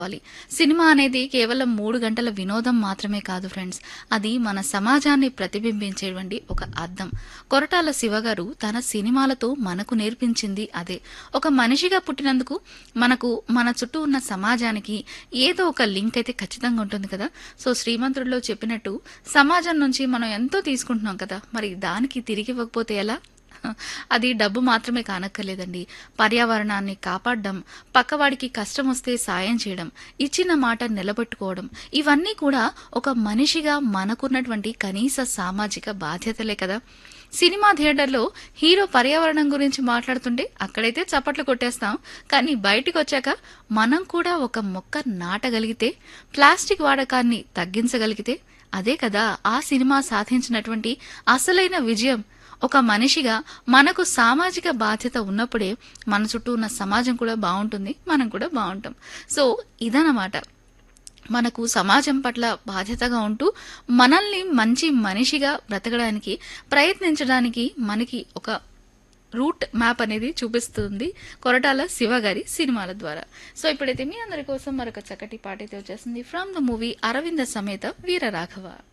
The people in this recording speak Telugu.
వాలి. సినిమా అనేది కేవలం 3 గంటల వినోదం మాత్రమే కాదు ఫ్రెండ్స్. అది మన సమాజాన్ని ప్రతిబింబించేటువంటి ఒక అద్దం. కొరటాల శివ గారు తన సినిమాలతో మనకు నేర్పించింది అదే. ఒక మనిషిగా పుట్టినందుకు మనకు మన చుట్టూ ఉన్న సమాజానికి ఏదో ఒక లింక్ అయితే ఖచ్చితంగా ఉంటుంది కదా! సో శ్రీమంతుడిలో చెప్పినట్టు సమాజం నుంచి మనం ఎంతో తీసుకుంటున్నాం కదా! మరి దానికి తిరిగివ్వకపోతే ఎలా? అది డబ్బు మాత్రమే కానక్కర్లేదండి. పర్యావరణాన్ని కాపాడడం, పక్కవాడికి కష్టమొస్తే సాయం చేయడం, ఇచ్చిన మాట నిలబెట్టుకోవడం ఇవన్నీ కూడా ఒక మనిషిగా మనకున్నటువంటి కనీస సామాజిక బాధ్యతలే కదా! సినిమా థియేటర్‌లో హీరో పర్యావరణం గురించి మాట్లాడుతుంటే అక్కడైతే చప్పట్లు కొట్టేస్తాం. కానీ బయటికొచ్చాక మనం కూడా ఒక మొక్క నాటగలిగితే, ప్లాస్టిక్ వాడకాన్ని తగ్గించగలిగితే అదే కదా ఆ సినిమా సాధించినటువంటి అసలైన విజయం. ఒక మనిషిగా మనకు సామాజిక బాధ్యత ఉన్నప్పుడే మన చుట్టూ ఉన్న సమాజం కూడా బావుంటుంది. మనం కూడా బావుంటాం. సో ఇదనమాట. మనకు సమాజం పట్ల బాధ్యతగా ఉంటూ మనల్ని మంచి మనిషిగా బ్రతకడానికి ప్రయత్నించడానికి మనకి ఒక రూట్ మ్యాప్ అనేది చూపిస్తుంది కొరటాల శివ గారి సినిమాల ద్వారా. సో ఇప్పుడైతే మీ అందరి కోసం మరొక చక్కటి పాట అయితే వచ్చేస్తుంది ఫ్రమ్ ద మూవీ 'అరవింద సమేత వీర రాఘవ'.